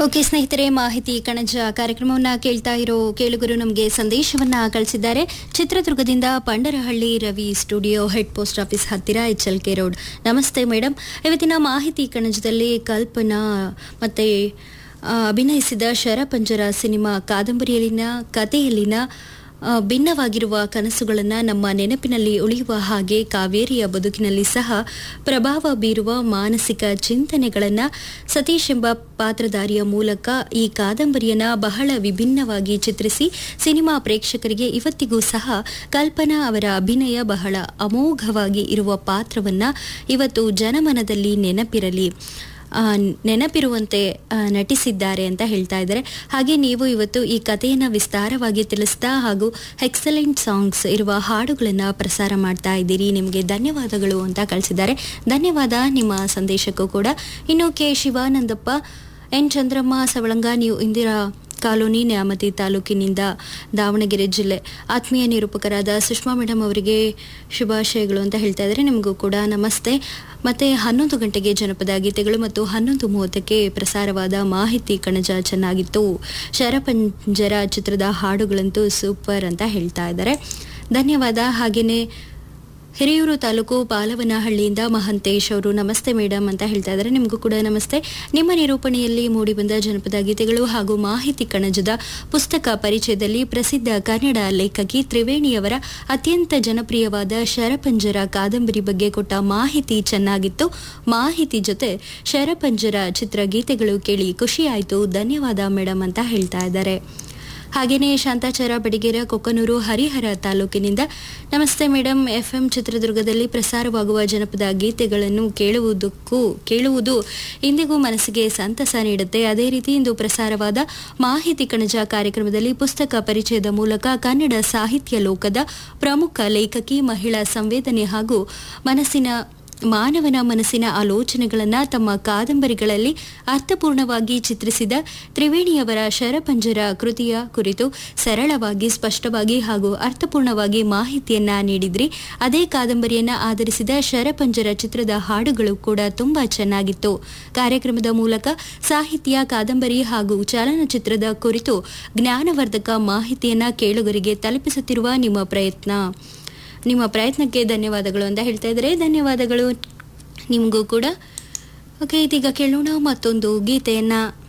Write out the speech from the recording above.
okay ಸ್ನೇಹಿತರೆ ಮಾಹಿತಿ ಕಣಜ ಕಾರ್ಯಕ್ರಮವನ್ನ ಕೇಳ್ತಾ ಇರೋ ಕೇಳುಗರು ನಮಗೆ ಸಂದೇಶವನ್ನ ಕಳಿಸಿದ್ದಾರೆ ಚಿತ್ರದುರ್ಗದಿಂದ Pandarahalli Ravi studio head post office ಹತ್ತಿರ ಎಚ್ ಎಲ್ ಕೆ ರೋಡ್ ನಮಸ್ತೆ ಮೇಡಮ್ ಇವತ್ತಿನ ಮಾಹಿತಿ ಕಣಜದಲ್ಲಿ ಕಲ್ಪನಾ ಮತ್ತೆ ಆ, ಅಭಿನಯಿಸಿದ ಶರಪಂಜರ ಸಿನಿಮಾ ಕಾದಂಬರಿಯಲ್ಲಿನ ಕಥೆಯಲ್ಲಿನ ಆ, ಭಿನ್ನವಾಗಿರುವ ಕನಸುಗಳನ್ನು ನಮ್ಮ ನೆನಪಿನಲ್ಲಿ ಉಳಿಯುವ ಹಾಗೆ ಕಾವೇರಿಯ ಬದುಕಿನಲ್ಲಿ ಸಹ ಪ್ರಭಾವ ಬೀರುವ ಮಾನಸಿಕ ಚಿಂತನೆಗಳನ್ನು ಸತೀಶ್ ಎಂಬ ಪಾತ್ರಧಾರಿಯ ಮೂಲಕ ಈ ಕಾದಂಬರಿಯನ್ನ ಬಹಳ ವಿಭಿನ್ನವಾಗಿ ಚಿತ್ರಿಸಿ ಸಿನಿಮಾ ಪ್ರೇಕ್ಷಕರಿಗೆ ಇವತ್ತಿಗೂ ಸಹ ಕಲ್ಪನಾ ಅವರ ಅಭಿನಯ ಬಹಳ ಅಮೋಘವಾಗಿ ಇರುವ ಪಾತ್ರವನ್ನ ಇವತ್ತು ಜನಮನದಲ್ಲಿ ನೆನಪಿರಲಿ ಆ, ನೆನಪಿರುವಂತೆ ಆ, ನಟಿಸಿದ್ದಾರೆ ಅಂತ ಹೇಳ್ತಾ ಇದ್ದಾರೆ ಹಾಗೆ ನೀವು ಇವತ್ತು ಈ ಕಥೆಯನ್ನು ವಿಸ್ತಾರವಾಗಿ ತಿಳಿಸ್ತಾ ಹಾಗೂ ಎಕ್ಸಲೆಂಟ್ ಸಾಂಗ್ಸ್ ಇರುವ ಹಾಡುಗಳನ್ನು ಪ್ರಸಾರ ಮಾಡ್ತಾ ಇದ್ದೀರಿ ನಿಮಗೆ ಧನ್ಯವಾದಗಳು ಅಂತ ಕಳಿಸಿದ್ದಾರೆ ಧನ್ಯವಾದ ನಿಮ್ಮ ಸಂದೇಶಕ್ಕೂ ಕೂಡ ಇನ್ನು ಕೆ ಶಿವಾನಂದಪ್ಪ ಎನ್ ಚಂದ್ರಮ್ಮ ಸವಳಂಗ ನೀವು ಇಂದಿರಾ ಕಾಲೋನಿ ನ್ಯಾಮತಿ ತಾಲೂಕಿನಿಂದ ದಾವಣಗೆರೆ ಜಿಲ್ಲೆ ಆತ್ಮೀಯ ನಿರೂಪಕರಾದ ಸುಷ್ಮಾ ಮೇಡಮ್ ಅವರಿಗೆ ಶುಭಾಶಯಗಳು ಅಂತ ಹೇಳ್ತಾ ಇದ್ದಾರೆ ನಿಮಗೂ ಕೂಡ ನಮಸ್ತೆ ಮತ್ತೆ ಹನ್ನೊಂದು ಗಂಟೆಗೆ ಜನಪದ ಗೀತೆಗಳು ಮತ್ತು ಹನ್ನೊಂದು ಮೂವತ್ತಕ್ಕೆ ಪ್ರಸಾರವಾದ ಮಾಹಿತಿ ಕಣಜ ಚೆನ್ನಾಗಿತ್ತು ಶರಪಂಜರ ಚಿತ್ರದ ಹಾಡುಗಳಂತೂ ಸೂಪರ್ ಅಂತ ಹೇಳ್ತಾ ಇದ್ದಾರೆ ಧನ್ಯವಾದ ಹಾಗೆಯೇ ಹಿರಿಯೂರು ತಾಲೂಕು ಪಾಲವನಹಳ್ಳಿಯಿಂದ ಮಹಂತೇಶ್ ಅವರು ನಮಸ್ತೆ ಮೇಡಮ್ ಅಂತ ಹೇಳ್ತಾ ಇದ್ದಾರೆ ನಿಮಗೂ ಕೂಡ ನಮಸ್ತೆ ನಿಮ್ಮ ನಿರೂಪಣೆಯಲ್ಲಿ ಮೂಡಿಬಂದ ಜನಪದ ಗೀತೆಗಳು ಹಾಗೂ ಮಾಹಿತಿ ಕಣಜದ ಪುಸ್ತಕ ಪರಿಚಯದಲ್ಲಿ ಪ್ರಸಿದ್ಧ ಕನ್ನಡ ಲೇಖಕಿ ತ್ರಿವೇಣಿಯವರ ಅತ್ಯಂತ ಜನಪ್ರಿಯವಾದ ಶರಪಂಜರ ಕಾದಂಬರಿ ಬಗ್ಗೆ ಕೊಟ್ಟ ಮಾಹಿತಿ ಚೆನ್ನಾಗಿತ್ತು ಮಾಹಿತಿ ಜೊತೆ ಶರಪಂಜರ ಚಿತ್ರಗೀತೆಗಳು ಕೇಳಿ ಖುಷಿಯಾಯಿತು ಧನ್ಯವಾದ ಮೇಡಮ್ ಅಂತ ಹೇಳ್ತಾ ಇದ್ದಾರೆ ಹಾಗೆಯೇ ಶಾಂತಾಚಾರ ಬಡಿಗೇರ ಕೊಕ್ಕನೂರು ಹರಿಹರ ತಾಲೂಕಿನಿಂದ ನಮಸ್ತೆ ಮೇಡಮ್ ಎಫ್ಎಂ ಚಿತ್ರದುರ್ಗದಲ್ಲಿ ಪ್ರಸಾರವಾಗುವ ಜನಪದ ಗೀತೆಗಳನ್ನು ಕೇಳುವುದಕ್ಕೂ ಕೇಳುವುದು ಇಂದಿಗೂ ಮನಸ್ಸಿಗೆ ಸಂತಸ ನೀಡುತ್ತೆ ಅದೇ ರೀತಿ ಇಂದು ಪ್ರಸಾರವಾದ ಮಾಹಿತಿ ಕಣಜ ಕಾರ್ಯಕ್ರಮದಲ್ಲಿ ಪುಸ್ತಕ ಪರಿಚಯದ ಮೂಲಕ ಕನ್ನಡ ಸಾಹಿತ್ಯ ಲೋಕದ ಪ್ರಮುಖ ಲೇಖಕಿ ಮಹಿಳಾ ಸಂವೇದನೆ ಹಾಗೂ ಮನಸ್ಸಿನ ಮಾನವನ ಮನಸ್ಸಿನ ಆಲೋಚನೆಗಳನ್ನು ತಮ್ಮ ಕಾದಂಬರಿಗಳಲ್ಲಿ ಅರ್ಥಪೂರ್ಣವಾಗಿ ಚಿತ್ರಿಸಿದ ತ್ರಿವೇಣಿಯವರ ಶರಪಂಜರ ಕೃತಿಯ ಕುರಿತು ಸರಳವಾಗಿ ಸ್ಪಷ್ಟವಾಗಿ ಹಾಗೂ ಅರ್ಥಪೂರ್ಣವಾಗಿ ಮಾಹಿತಿಯನ್ನ ನೀಡಿದ್ರಿ ಅದೇ ಕಾದಂಬರಿಯನ್ನ ಆಧರಿಸಿದ ಶರಪಂಜರ ಚಿತ್ರದ ಹಾಡುಗಳು ಕೂಡ ತುಂಬಾ ಚೆನ್ನಾಗಿತ್ತು ಕಾರ್ಯಕ್ರಮದ ಮೂಲಕ ಸಾಹಿತ್ಯ ಕಾದಂಬರಿ ಹಾಗೂ ಚಲನಚಿತ್ರದ ಕುರಿತು ಜ್ಞಾನವರ್ಧಕ ಮಾಹಿತಿಯನ್ನ ಕೇಳುಗರಿಗೆ ತಲುಪಿಸುತ್ತಿರುವ ನಿಮ್ಮ ಪ್ರಯತ್ನ ನಿಮ್ಮ ಪ್ರಯತ್ನಕ್ಕೆ ಧನ್ಯವಾದಗಳು ಅಂತ ಹೇಳ್ತಾ ಇದ್ದಾರೆ ಧನ್ಯವಾದಗಳು ನಿಮಗೂ ಕೂಡ ಓಕೆ ಇದೀಗ ಕೇಳೋಣ ಮತ್ತೊಂದು ಗೀತೆಯನ್ನ